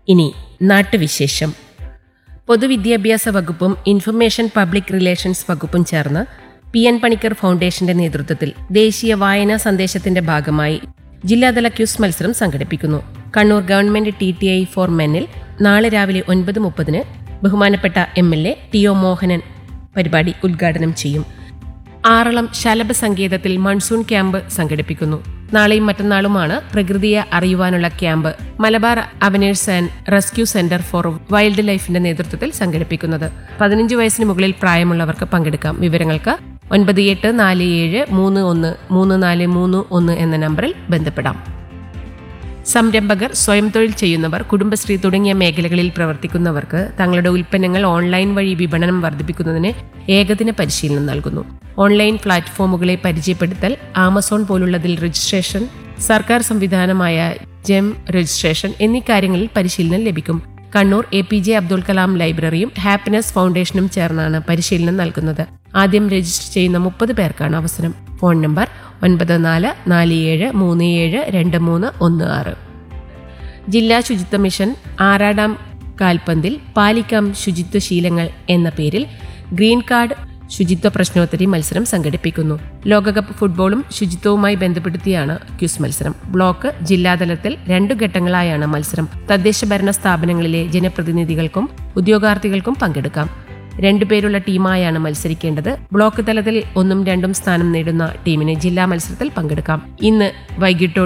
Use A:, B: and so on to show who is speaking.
A: ഇനി നാട്ടുവിശേഷം പൊതുവിദ്യാഭ്യാസ വകുപ്പും ഇൻഫർമേഷൻ പബ്ലിക് റിലേഷൻസ് വകുപ്പും ചേർന്ന് പി എൻ പണിക്കർ ഫൗണ്ടേഷന്റെ നേതൃത്വത്തിൽ ദേശീയ വായനാ സന്ദേശത്തിന്റെ ഭാഗമായി ജില്ലാതല ക്യൂസ് മത്സരം സംഘടിപ്പിക്കുന്നു Kannur government T T I for മെന്നിൽ നാളെ രാവിലെ ഒൻപത് മുപ്പതിന് ബഹുമാനപ്പെട്ട M L A T O Mohanan പരിപാടി ഉദ്ഘാടനം ചെയ്യും ആറളം ശലഭ സങ്കേതത്തിൽ മൺസൂൺ ക്യാമ്പ് സംഘടിപ്പിക്കുന്നു നാളെയും മറ്റന്നാളുമാണ് പ്രകൃതിയെ അറിയുവാനുള്ള ക്യാമ്പ് മലബാർ അവനേഴ്സ് and rescue centre for wild ലൈഫിന്റെ നേതൃത്വത്തിൽ സംഘടിപ്പിക്കുന്നത് പതിനഞ്ച് വയസ്സിന് മുകളിൽ പ്രായമുള്ളവർക്ക് പങ്കെടുക്കാം വിവരങ്ങൾക്ക് ഒൻപത് എട്ട് നാല് ഏഴ് മൂന്ന് ഒന്ന് മൂന്ന് നാല് മൂന്ന് ഒന്ന് എന്ന നമ്പറിൽ ബന്ധപ്പെടാം സംരംഭകർ സ്വയം തൊഴിൽ ചെയ്യുന്നവർ കുടുംബശ്രീ തുടങ്ങിയ മേഖലകളിൽ പ്രവർത്തിക്കുന്നവർക്ക് തങ്ങളുടെ ഉൽപ്പന്നങ്ങൾ ഓൺലൈൻ വഴി വിപണനം വർദ്ധിപ്പിക്കുന്നതിന് ഏകദിന പരിശീലനം നൽകുന്നു ഓൺലൈൻ പ്ലാറ്റ്ഫോമുകളെ പരിചയപ്പെടുത്തൽ ആമസോൺ പോലുള്ളതിൽ രജിസ്ട്രേഷൻ സർക്കാർ സംവിധാനമായ ജെം രജിസ്ട്രേഷൻ എന്നീ കാര്യങ്ങളിൽ പരിശീലനം ലഭിക്കും Kannur A P J Abdul Kalam ലൈബ്രറിയും ഹാപ്പിനെസ് ഫൗണ്ടേഷനും ചേർന്നാണ് പരിശീലനം നൽകുന്നത് ആദ്യം രജിസ്റ്റർ ചെയ്യുന്ന മുപ്പത് പേർക്കാണ് അവസരം ഫോൺ നമ്പർ ഒൻപത് നാല് നാല് ഏഴ് മൂന്ന് ഏഴ് രണ്ട് മൂന്ന് ഒന്ന് ആറ് ജില്ലാ ശുചിത്വ മിഷൻ ആറാടാം കാൽപന്തിൽ പാലിക്കാം ശുചിത്വ ശീലങ്ങൾ എന്ന പേരിൽ ഗ്രീൻ കാർഡ് ശുചിത്വ പ്രശ്നോത്തരി മത്സരം സംഘടിപ്പിക്കുന്നു ലോകകപ്പ് ഫുട്ബോളും ശുചിത്വവുമായി ബന്ധപ്പെടുത്തിയാണ് ക്യൂസ് മത്സരം ബ്ലോക്ക് ജില്ലാതലത്തിൽ രണ്ടു ഘട്ടങ്ങളായാണ് മത്സരം തദ്ദേശ ഭരണ സ്ഥാപനങ്ങളിലെ ജനപ്രതിനിധികൾക്കും ഉദ്യോഗാർത്ഥികൾക്കും പങ്കെടുക്കാം രണ്ടുപേരുള്ള ടീമായാണ് മത്സരിക്കേണ്ടത് ബ്ലോക്ക് തലത്തിൽ ഒന്നും രണ്ടും സ്ഥാനം നേടുന്ന ടീമിന് ജില്ലാ മത്സരത്തിൽ പങ്കെടുക്കാം ഇന്ന് വൈകിട്ടോട്